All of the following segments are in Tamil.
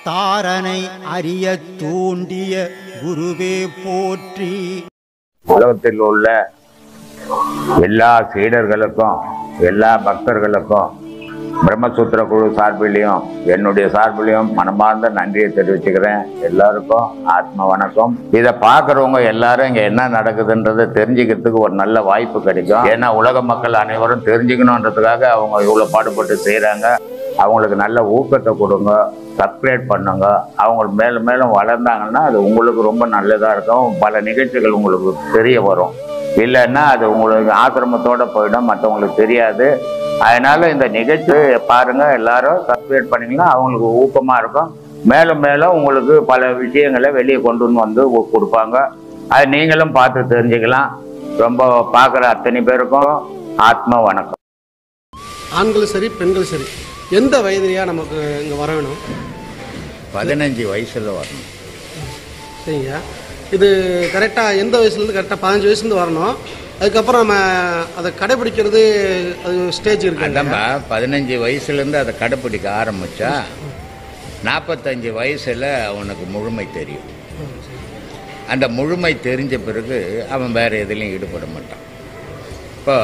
தாரனை அறிய தூண்டிய குருவே போற்றி உலகத்தில் உள்ள எல்லா சீடர்களுக்கும் எல்லா பக்தர்களுக்கும் பிரம்மசூத்திர குழு சார்பிலையும் என்னுடைய சார்பிலையும் மனமார்ந்த நன்றியை தெரிவிச்சுக்கிறேன் எல்லாருக்கும் ஆத்ம வணக்கம் இதை பார்க்குறவங்க எல்லாரும் இங்கே என்ன நடக்குதுன்றதை தெரிஞ்சுக்கிறதுக்கு ஒரு நல்ல வாய்ப்பு கிடைக்கும் ஏன்னா உலக மக்கள் அனைவரும் தெரிஞ்சுக்கணுன்றதுக்காக அவங்க இவ்வளோ பாடுபட்டு செய்கிறாங்க அவங்களுக்கு நல்ல ஊக்கத்தை கொடுங்க சப்ஸ்கிரைப் பண்ணுங்க அவங்க மேலும் மேலும் வளர்ந்தாங்கன்னா அது உங்களுக்கு ரொம்ப நல்லதாக இருக்கும் பல நிகழ்ச்சிகள் உங்களுக்கு தெரிய வரும் இல்லைன்னா அது உங்களுக்கு ஆசிரமத்தோட போயிடும் மற்றவங்களுக்கு தெரியாது அதனால இந்த நிகழ்ச்சி பாருங்க எல்லாரும் சப்ஸ்கிரைப் பண்ணீங்கன்னா அவங்களுக்கு ஊக்கமாக இருக்கும் மேலும் மேலும் உங்களுக்கு பல விஷயங்களை வெளியே கொண்டு வந்து கு- கொடுப்பாங்க அது நீங்களும் பார்த்து தெரிஞ்சுக்கலாம் ரொம்ப பார்க்குற அத்தனை பேருக்கும் ஆத்ம வணக்கம் ஆண்களும் சரி பெண்களும் சரி எந்த வயதுலையா நமக்கு இங்கே வர வேணும் பதினஞ்சு வயசுல வரணும் சரிங்க இது கரெக்டாக எந்த வயசுலேருந்து கரெக்டாக பதினஞ்சு வயசுலேருந்து வரணும் அதுக்கப்புறம் நம்ம அதை கடைபிடிக்கிறது அது ஸ்டேஜ் இருக்கு அதான்பா பதினஞ்சு வயசுலேருந்து அதை கடைப்பிடிக்க ஆரம்பிச்சா நாற்பத்தஞ்சு வயசில் அவனுக்கு முழுமை தெரியும் அந்த முழுமை தெரிஞ்ச பிறகு அவன் வேறு எதுலையும் ஈடுபட மாட்டான் இப்போ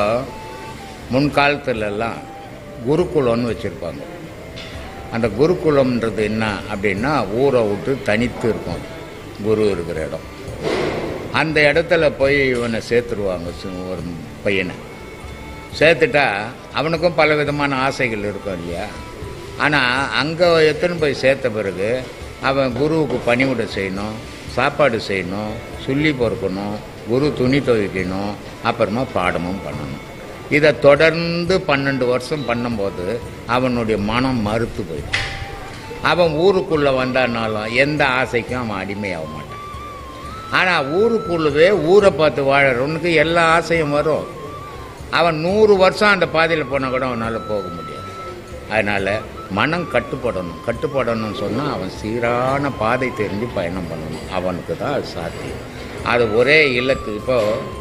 முன்காலத்துலலாம் குருகுலம்னு வச்சுருப்பாங்க அந்த குருகுலம்ன்றது என்ன அப்படின்னா ஊரை விட்டு தனித்து இருக்கும் குரு இருக்கிற இடம் அந்த இடத்துல போய் இவனை சேர்த்துருவாங்க சு- ஒரு பையனை சேர்த்துட்டா அவனுக்கும் பல விதமான ஆசைகள் இருக்கும் இல்லையா ஆனால் அங்கே எத்தனை போய் சேர்த்த பிறகு அவன் குருவுக்கு பணிவிடை செய்யணும் சாப்பாடு செய்யணும் சொல்லி பொறுக்கணும் குரு துணி துவைக்கணும் அப்புறமா பாடமும் பண்ணணும் இதை தொடர்ந்து பன்னெண்டு வருஷம் பண்ணும்போது அவனுடைய மனம் மறுத்து போயிடும் அவன் ஊருக்குள்ளே வந்தானாலும் எந்த ஆசைக்கும் அவன் அடிமையாக மாட்டான் ஆனால் ஊருக்குள்ளவே ஊரை பார்த்து வாழறவனுக்கு எல்லா ஆசையும் வரும் அவன் நூறு வருஷம் அந்த பாதையில் போனால் கூட அவனால் போக முடியாது அதனால் மனம் கட்டுப்படணும் கட்டுப்படணும்னு சொன்னால் அவன் சீரான பாதை தெரிஞ்சு பயணம் பண்ணணும் அவனுக்கு தான் அது சாத்தியம் அது ஒரே இலக்கு இப்போ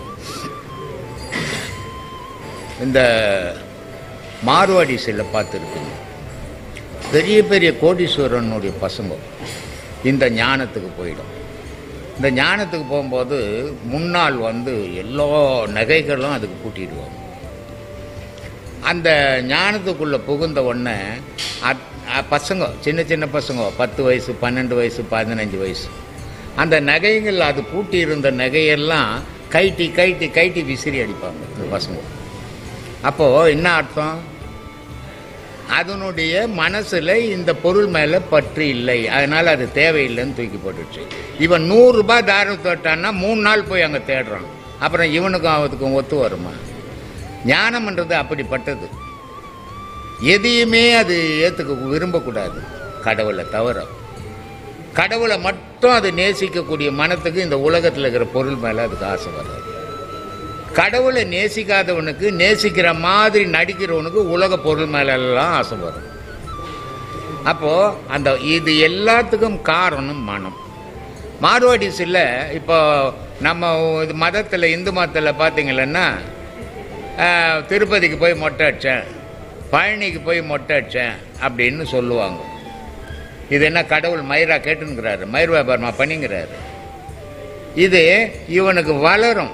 இந்த மார்வாடி சிலை பார்த்துருக்குங்க பெரிய பெரிய கோடீஸ்வரனுடைய பசங்க இந்த ஞானத்துக்கு போயிடும் இந்த ஞானத்துக்கு போகும்போது முன்னால் வந்து எல்லா நகைகளும் அதுக்கு பூட்டிடுவாங்க அந்த ஞானத்துக்குள்ளே புகுந்த உடனே அத்- அ- பசங்க சின்ன சின்ன பசங்க பத்து வயசு பன்னெண்டு வயசு பதினஞ்சு வயசு அந்த நகைகள் அது பூட்டி இருந்த நகையெல்லாம் கைட்டி கைட்டி கைட்டி விசிறி அடிப்பாங்க இந்த பசங்க அப்போது என்ன அர்த்தம் அதனுடைய மனசில் இந்த பொருள் மேலே பற்று இல்லை அதனால் அது தேவையில்லைன்னு தூக்கி போட்டுடுச்சு இவன் நூறுரூபா தாரம் தொட்டான்னா மூணு நாள் போய் அங்கே தேடுறான் அப்புறம் இவனுக்கும் அவனுக்கும் ஒத்து வருமா ஞானம்ன்றது அப்படிப்பட்டது எதையுமே அது ஏற்றுக்க விரும்பக்கூடாது கடவுளை தவிர கடவுளை மட்டும் அது நேசிக்கக்கூடிய மனத்துக்கு இந்த உலகத்தில் இருக்கிற பொருள் மேலே அதுக்கு ஆசை வராது கடவுளை நேசிக்காதவனுக்கு நேசிக்கிற மாதிரி நடிக்கிறவனுக்கு உலக பொருள் மேலெல்லாம் ஆசை வரும் அப்போ அந்த இது எல்லாத்துக்கும் காரணம் மனம் மார்வாடிஸில் இப்போ நம்ம இது மதத்தில் இந்து மதத்தில் பார்த்தீங்கன்னா ஆஹ், திருப்பதிக்கு போய் மொட்டை அடித்தேன் பழனிக்கு போய் மொட்டை அடித்தேன் அப்படின்னு சொல்லுவாங்க இது என்ன கடவுள் மயிரா கேட்டுங்கிறாரு மயிர் வியாபாரமா பண்ணிங்கிறாரு இது இவனுக்கு வளரும்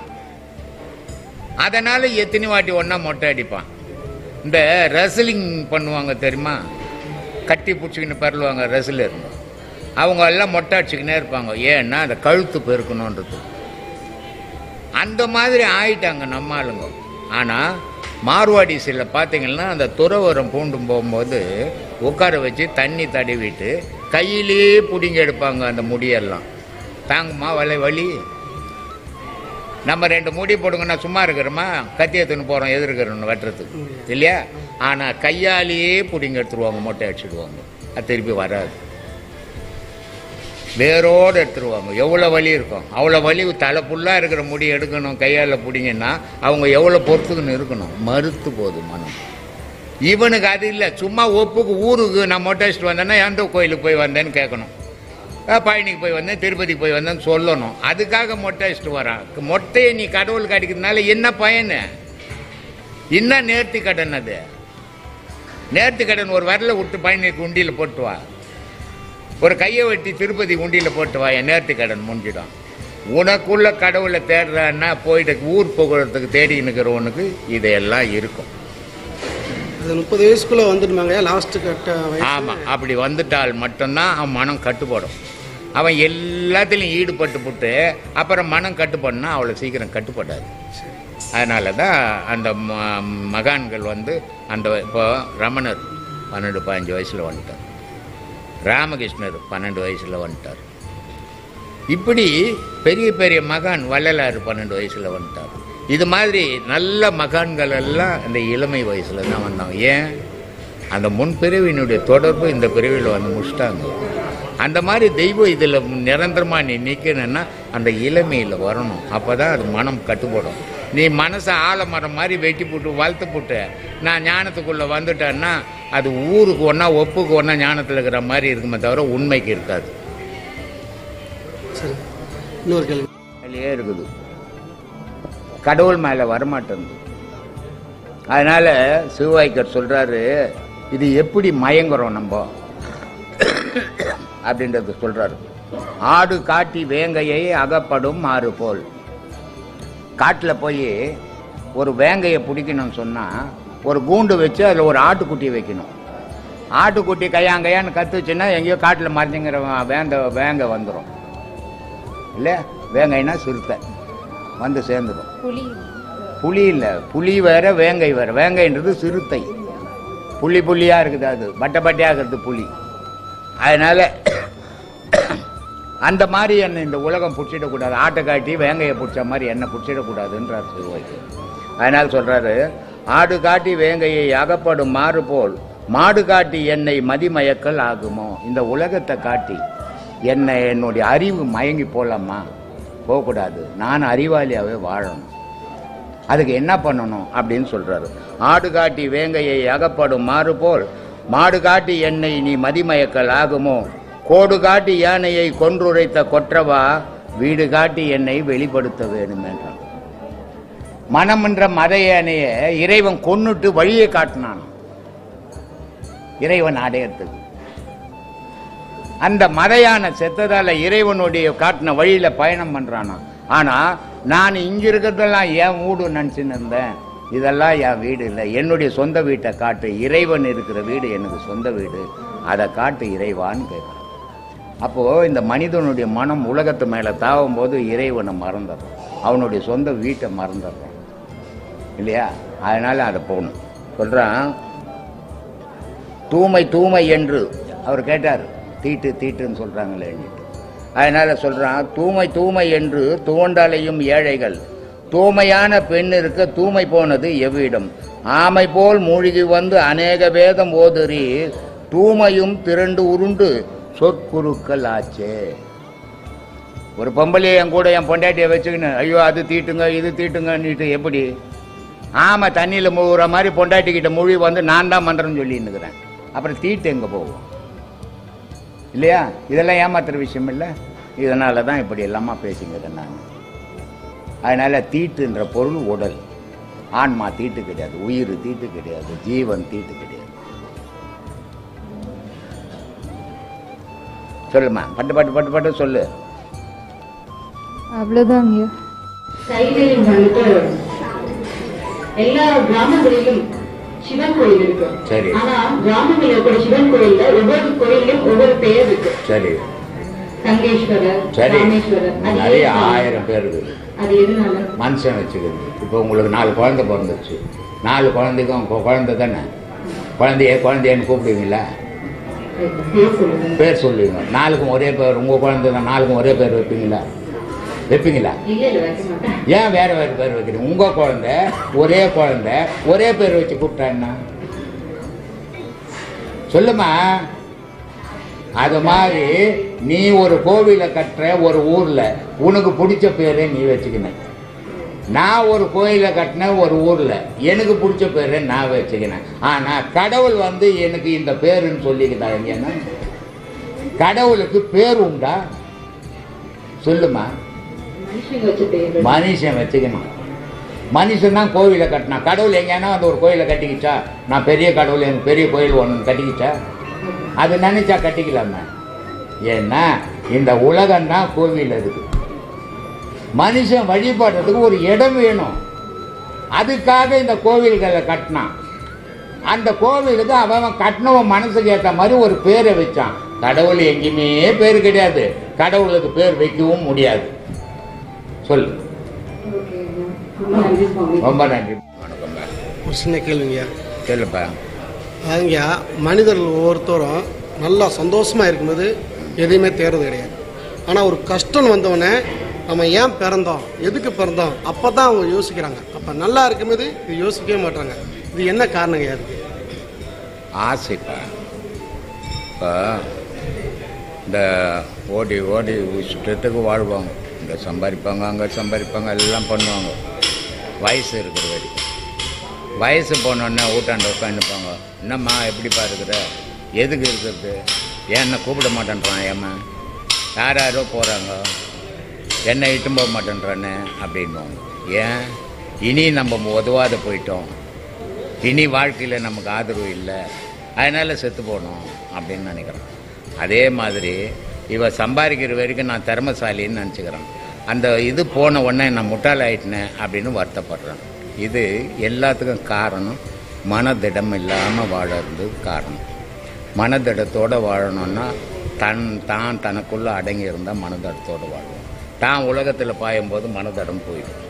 அதனால எத்தனை வாட்டி ஒன்றா மொட்டை அடிப்பான் இந்த ரெஸ்லிங் பண்ணுவாங்க தெரியுமா கட்டி பிடிச்சிக்கின்னு பரலுவாங்க ரெஸ்லர் அவங்க எல்லாம் மொட்டை அடிச்சுக்கினே இருப்பாங்க ஏன்னா அந்த கழுத்து பெருக்கணுன்றது அந்த மாதிரி ஆயிட்டாங்க நம்ம ஆளுங்க ஆனால் மார்வாடிஸில் பார்த்தீங்கன்னா அந்த துறவரம் பூண்டும் போகும்போது உட்கார வச்சு தண்ணி தடவிட்டு கையிலேயே பிடிங்கி எடுப்பாங்க அந்த முடியெல்லாம் தாங்குமா வலை வலி நம்ம ரெண்டு முடி போடுங்கன்னா சும்மா இருக்கிறோமா கத்தி எடுத்துன்னு போகிறோம் எதிர்க்கிறோம் வெட்டுறதுக்கு இல்லையா ஆனால் கையாலேயே பிடிங்க எடுத்துருவாங்க மொட்டை அடிச்சிடுவாங்க அது திருப்பி வராது வேரோடு எடுத்துருவாங்க எவ்வளோ வலி இருக்கும் அவ்வளோ வலி தலை ஃபுல்லாக இருக்கிற முடி எடுக்கணும் கையால் பிடிங்கன்னா அவங்க எவ்வளோ பொறுத்துக்குன்னு இருக்கணும் மறுத்து போகுது மனம் இவனுக்கு அது இல்லை சும்மா ஒப்புக்கு ஊருக்கு நான் மொட்டை அடிச்சிட்டு வந்தேன்னா எந்த கோயிலுக்கு போய் வந்தேன்னு கேட்கணும் அஹ் பழனிக்கு போய் வந்தேன் திருப்பதிக்கு போய் வந்தேன்னு சொல்லணும் அதுக்காக மொட்டை அடிச்சிட்டு வரான் மொட்டையை நீ கடவுளுக்கு அடிக்கிறதுனால என்ன பயனு என்ன நேர்த்தி கடன் அது நேர்த்தி கடன் ஒரு வரல விட்டு பழனிக்கு உண்டியில் போட்டு வா ஒரு கையை வெட்டி திருப்பதி உண்டியில் போட்டு வா என் நேர்த்தி கடன் முடிஞ்சிடும் உனக்குள்ள கடவுளை தேடுறான்னா போயிட்டு ஊர் போகிறதுக்கு தேடி நிற்கிறவனுக்கு இதையெல்லாம் இருக்கும் அது முப்பது வயசுக்குள்ளே வந்துடுமாங்க லாஸ்ட்டு கட்ட வயசு ஆமாம் அப்படி வந்துட்டால் மட்டும்தான் அவன் மனம் கட்டுப்படும் அவன் எல்லாத்துலேயும் ஈடுபட்டு புட்டு அப்புறம் மனம் கட்டுப்படனா அவ்வளோ சீக்கிரம் கட்டுப்படாது அதனால தான் அந்த ம- மகான்கள் வந்து அந்த இப்போ ரமணர் பன்னெண்டு பதினஞ்சு வயசில் வந்துட்டார் ராமகிருஷ்ணர் பன்னெண்டு வயசில் வந்துட்டார் இப்படி பெரிய பெரிய மகான் வள்ளலார் பன்னெண்டு வயசில் வந்துட்டார் இது மாதிரி நல்ல மகான்கள் எல்லாம் இந்த இளமை வயசில் தான் வந்தாங்க ஏன் அந்த முன் பிறவியினுடைய தொடர்பு இந்த பிறவியில் வந்து முடிச்சிட்டாங்க அந்த மாதிரி தெய்வம் இதில் நிரந்தரமாக நீ நிற்கணுன்னா அந்த இளமையில் வரணும் அப்போ தான் அது மனம் கட்டுப்படும் நீ மனசை ஆலமரம் மாதிரி வெட்டி போட்டு வளர்த்து போட்டு நான் ஞானத்துக்குள்ளே வந்துட்டேன்னா அது ஊருக்கு ஒன்றா ஒப்புக்கு ஒன்றா ஞானத்தில் இருக்கிற மாதிரி இருக்குமே தவிர உண்மைக்கு இருக்காது சரி இன்னொரு கேள்வி மேலேயே இருக்குது கடவுள் மேலே வரமாட்டேங்குது அதனால் சிவவாய்க்கர் சொல்கிறாரு இது எப்படி மயங்குறோம் நம்ம அப்படின்றது சொல்கிறாரு ஆடு காட்டி வேங்கையை அகப்படும் மாறு போல் காட்டில் போய் ஒரு வேங்கையை பிடிக்கணும்னு சொன்னால் ஒரு கூண்டு வச்சு அதில் ஒரு ஆட்டுக்குட்டி வைக்கணும் ஆட்டுக்குட்டி கையாங்கையான்னு கத்துச்சுன்னா எங்கேயோ காட்டில் மறைஞ்சுங்கிற வேந்த வேங்க வந்துடும் இல்லை வேங்கைனா சிறுத்தை வந்து சேர்ந்துடும் புலி புலி இல்லை புலி வேற வேங்கை வேற வேங்கைன்றது சிறுத்தை புள்ளி புள்ளியாக இருக்குது அது பட்டை பட்டையாக இருக்கிறது புலி அதனால் அந்த மாதிரி என்ன இந்த உலகம் பிடிச்சிடக்கூடாது ஆட்டை காட்டி வேங்கையை பிடிச்ச மாதிரி என்ன பிடிச்சிடக்கூடாதுன்றார் சிறுவாய்க்கு அதனால் சொல்கிறாரு ஆடு காட்டி வேங்கையை அகப்படும் மாறு போல் மாடு காட்டி என்னை மதிமயக்கல் ஆகுமோ இந்த உலகத்தை காட்டி என்னை என்னுடைய அறிவு மயங்கி போகலாமா போகக்கூடாது நான் அறிவாளியாகவே வாழணும் அதுக்கு என்ன பண்ணணும் அப்படின்னு சொல்றாரு ஆடு காட்டி வேங்கையை அகப்படும் மாறு போல் மாடு காட்டி என்னை நீ மதிமயக்கல் ஆகுமோ கோடு காட்டி யானையை கொன்றுரைத்த கொற்றவா வீடு காட்டி என்னை வெளிப்படுத்த வேண்டும் என்றான் மனம் என்ற மத யானையை இறைவன் கொன்னுட்டு வழியை காட்டினான் இறைவன் அடையறதுக்கு அந்த மதையான செத்ததால இறைவனுடைய காட்டின வழியில பயணம் பண்றானா ஆனா நான் இங்க இருக்கிறதெல்லாம் என் வீடு நினச்சின்னு இருந்தேன் இதெல்லாம் என் வீடு இல்லை என்னுடைய சொந்த வீட்டை காட்டு இறைவன் இருக்கிற வீடு எனக்கு சொந்த வீடு அதை காட்டு இறைவான்னு கேட்குறேன் அப்போ இந்த மனிதனுடைய மனம் உலகத்து மேல தாவும் போது இறைவனை மறந்துடுறான் அவனுடைய சொந்த வீட்டை மறந்துடுறான் இல்லையா அதனால அதை போகணும் சொல்றான் தூமை தூமை என்று அவர் கேட்டார் தீட்டு தீட்டுன்னு சொல்றாங்களே அதனால சொல்றான் தூமை தூமை என்று துவண்டலையும் ஏழைகள் தூமையான பெண் இருக்க தூமை போனது எவ்விடம் ஆமை போல் மூழ்கி வந்து அநேக வேதம் ஓதுறி தூமையும் திரண்டு உருண்டு சொற்குருக்கள் ஆச்சே ஒரு பொம்பளை என் கூட என் பொண்டாட்டியை வச்சுக்கின்னு ஐயோ அது தீட்டுங்க இது தீட்டுங்கன்னுட்டு எப்படி ஆமா தண்ணியில் முழுகிற மாதிரி பொண்டாட்டி கிட்ட மொழி வந்து நான் தான் மந்திரம் சொல்லின்னு இருக்கிறேன் அப்புறம் தீட்டு எங்கே போகும் இல்லையா இதெல்லாம் ஏமாத்துற விஷயம் இல்லை இதனால தான் இப்படி எல்லாமா பேசிங்கிறேன் நான் அதனால தீட்டுன்ற பொருள் உடல் ஆன்மா தீட்டு கிடையாது உயிர் தீட்டு கிடையாது ஜீவன் தீட்டு கிடையாது சொல்லுமா பட்டு பட்டு பட்டு பட்டு சொல்லு அவ்வளோதாங்க சைதையில் வந்துட்டு எல்லா கிராமங்களிலும் சிவன் கோயில் இருக்கு சரி. ஆனா கிராமங்களில் இருக்கிற சிவன் கோயில்ல ஒவ்வொரு கோயிலும் ஒவ்வொரு பெயர் இருக்கு சரி சங்கேஸ்வரர் சரி ராமேஸ்வரர் அது நிறைய ஏன் ஆயிரம் பேர் இருக்குது அது எதனால மனுஷன் வச்சுக்கிறது இப்போ உங்களுக்கு நாலு குழந்தை பிறந்துச்சு நாலு குழந்தைக்கும் கு- குழந்தை தானே குழந்தைய குழந்தையன்னு கூப்பிடுவீங்களா பேர் சொல்லுங்க பேர் சொல்லுவீங்க நாலுக்கும் ஒரே பேர் உங்கள் குழந்தை தான் நாலுக்கும் ஒரே பேர் வைப்பீங்களா வைப்பீங்களா இல்ல இல்ல வைக்க மாட்டேன் ஏன் வேற வேறு பேர் வைக்கிறீங்க உங்கள் குழந்தை ஒரே குழந்தை ஒரே பேர் வச்சு கூப்பிட்டா என்ன சொல்லுமா அது மாதிரி நீ ஒரு கோவிலை கட்டுற ஒரு ஊர்ல உனக்கு பிடிச்ச பேரை நீ வச்சுக்கின நான் ஒரு கோயிலை கட்டினேன் ஒரு ஊர்ல எனக்கு பிடிச்ச பேரை நான் வச்சுக்கினேன் ஆனா கடவுள் வந்து எனக்கு இந்த பேருன்னு சொல்லிக்கிட்டா எங்கன்னா கடவுளுக்கு பேர் உண்டா சொல்லுமா மனுஷங்க வச்ச பேர் மனுஷன் வச்சுக்கணும் மனுஷன் தான் கோவிலை கட்டினான் கடவுள் எங்கேனா அந்த ஒரு கோயிலை கட்டிக்கிச்சா நான் பெரிய கடவுள் எனக்கு பெரிய கோயில் ஒன்று கட்டிக்கிச்சா அது நினைச்சா கட்டிக்கலாமே ஏன்னா இந்த உலகம்தான் கோவில் இருக்கு மனுஷன் வழிபடுறதுக்கு ஒரு இடம் வேணும் அதுக்காக இந்த கோவில்களை கட்டினான் அந்த கோவிலுக்கு அவன் அவன் கட்டினவன் மனசுக்கு ஏற்ற மாதிரி ஒரு பேரை வச்சான் கடவுள் எங்கேயுமே பேர் கிடையாது கடவுளுக்கு பேர் வைக்கவும் முடியாது சொல்லு ரொம்ப நன்றி வணக்கம்பா ஒரு சின்ன கேள்விங்க சொல்லுப்பா அதுங்க மனிதர்கள் ஒவ்வொருத்தரும் நல்லா சந்தோஷமாக இருக்கும்போது எதையுமே தேர்றது கிடையாது ஆனால் ஒரு கஷ்டம் வந்தவொடனே நம்ம ஏன் பிறந்தோம் எதுக்கு பிறந்தோம் அப்போ தான் அவங்க யோசிக்கிறாங்க அப்போ நல்லா இருக்கும்போது இது யோசிக்கவே மாட்டாங்க இது என்ன காரணங்க அதுக்கு ஆசைப்பா இப்போ இந்த ஓடி ஓடி இஷ்டத்துக்கு வாழ்வாங்க இங்கே சம்பாதிப்பாங்க அங்கே சம்பாதிப்பாங்க எல்லாம் பண்ணுவாங்க வயசு இருக்கிற வரைக்கும் வயசு போனோடனே ஊட்டாண்ட உட்காந்துப்பாங்க என்னம்மா எப்படிப்பா இருக்கிற எதுக்கு இருக்கிறது ஏன் என்ன கூப்பிட மாட்டேன்றான் ஏம்மா யார் யாரோ போகிறாங்க என்னை இட்டும் போக மாட்டேன்றானே அப்படின்வாங்க ஏன் இனி நம்ம உதவாத போயிட்டோம் இனி வாழ்க்கையில் நமக்கு ஆதரவு இல்லை அதனால் செத்து போகணும் அப்படின்னு நினைக்கிறேன் அதே மாதிரி இவ சம்பாதிக்கிற வரைக்கும் நான் திறமசாலின்னு நினச்சிக்கிறேன் அந்த இது போன உடனே நான் முட்டாள் ஆயிட்டேனே அப்படின்னு வருத்தப்படுறேன் இது எல்லாத்துக்கும் காரணம் மனதிடம் இல்லாமல் வாழறது காரணம் மனதிடத்தோடு வாழணும்னா தன் தான் தனக்குள்ளே அடங்கி இருந்தால் மனதிடத்தோடு வாழும் தான் உலகத்தில் பாயும்போது மனதிடம் போயிடும்